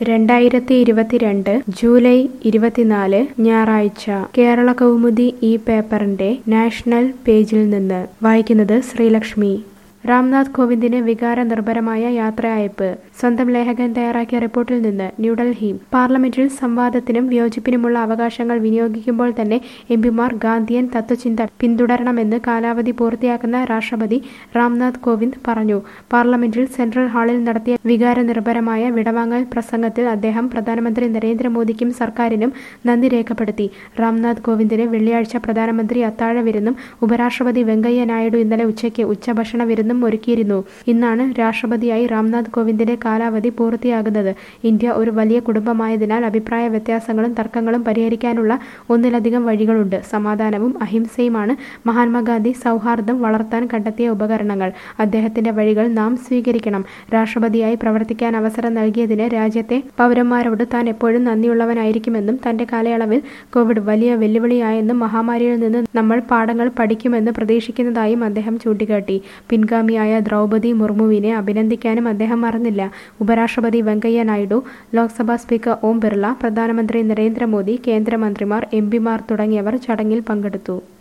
രണ്ടായിരത്തി ഇരുപത്തിരണ്ട് ജൂലൈ ഇരുപത്തിനാല് ഞായറാഴ്ച കേരള കൗമുദി ഈ പേപ്പറിന്റെ നാഷണൽ പേജിൽ നിന്ന് വായിക്കുന്നത് ശ്രീലക്ഷ്മി രാംനാഥ് കോവിന്ദിന് വികാര നിർഭരമായ യാത്രയയപ്പ് സ്വന്തം ലേഖകൻ തയ്യാറാക്കിയ റിപ്പോർട്ടിൽ നിന്ന് ന്യൂഡൽഹി പാർലമെന്റിൽ സംവാദത്തിനും വിയോജിപ്പിനുമുള്ള അവകാശങ്ങൾ വിനിയോഗിക്കുമ്പോൾ തന്നെ എംപിമാർ ഗാന്ധിയൻ തത്വചിന്ത പിന്തുടരണമെന്ന് കാലാവധി പൂർത്തിയാക്കുന്ന രാഷ്ട്രപതി രാംനാഥ് കോവിന്ദ് പറഞ്ഞു പാർലമെന്റിൽ സെൻട്രൽ ഹാളിൽ നടത്തിയ വികാര നിർഭരമായ വിടവാങ്ങൽ പ്രസംഗത്തിൽ അദ്ദേഹം പ്രധാനമന്ത്രി നരേന്ദ്രമോദിക്കും സർക്കാരിനും നന്ദി രേഖപ്പെടുത്തി രാംനാഥ് കോവിന്ദിന് വെള്ളിയാഴ്ച പ്രധാനമന്ത്രി അത്താഴ വിരുന്നും ഉപരാഷ്ട്രപതി വെങ്കയ്യ നായിഡു ഇന്നലെ ഉച്ചയ്ക്ക് ഉച്ചഭക്ഷണ വിരുന്നും ഒരുക്കിയിരുന്നു ഇന്നാണ് രാഷ്ട്രപതിയായി രാംനാഥ് കോവിന്ദിന്റെ കാലാവധി പൂർത്തിയാകുന്നത് ഇന്ത്യ ഒരു വലിയ കുടുംബമായതിനാൽ അഭിപ്രായ വ്യത്യാസങ്ങളും തർക്കങ്ങളും പരിഹരിക്കാനുള്ള ഒന്നിലധികം വഴികളുണ്ട് സമാധാനവും അഹിംസയുമാണ് മഹാത്മാഗാന്ധി സൗഹാർദ്ദം വളർത്താൻ കണ്ടെത്തിയ ഉപകരണങ്ങൾ അദ്ദേഹത്തിന്റെ വഴികൾ നാം സ്വീകരിക്കണം രാഷ്ട്രപതിയായി പ്രവർത്തിക്കാൻ അവസരം നൽകിയതിന് രാജ്യത്തെ പൗരന്മാരോട് താൻ എപ്പോഴും നന്ദിയുള്ളവനായിരിക്കുമെന്നും തന്റെ കാലയളവിൽ കോവിഡ് വലിയ വെല്ലുവിളിയായെന്നും മഹാമാരിയിൽ നിന്ന് നമ്മൾ പാഠങ്ങൾ പഠിക്കുമെന്ന് പ്രതീക്ഷിക്കുന്നതായും അദ്ദേഹം ചൂണ്ടിക്കാട്ടി പിൻഗാമിയായ ദ്രൗപതി മുർമുവിനെ അഭിനന്ദിക്കാനും അദ്ദേഹം മറന്നില്ല ഉപരാഷ്ട്രപതി വെങ്കയ്യ നായിഡു ലോക്സഭാ സ്പീക്കർ ഓം ബിർള പ്രധാനമന്ത്രി നരേന്ദ്രമോദി കേന്ദ്രമന്ത്രിമാർ എംപിമാർ തുടങ്ങിയവർ ചടങ്ങിൽ പങ്കെടുത്തു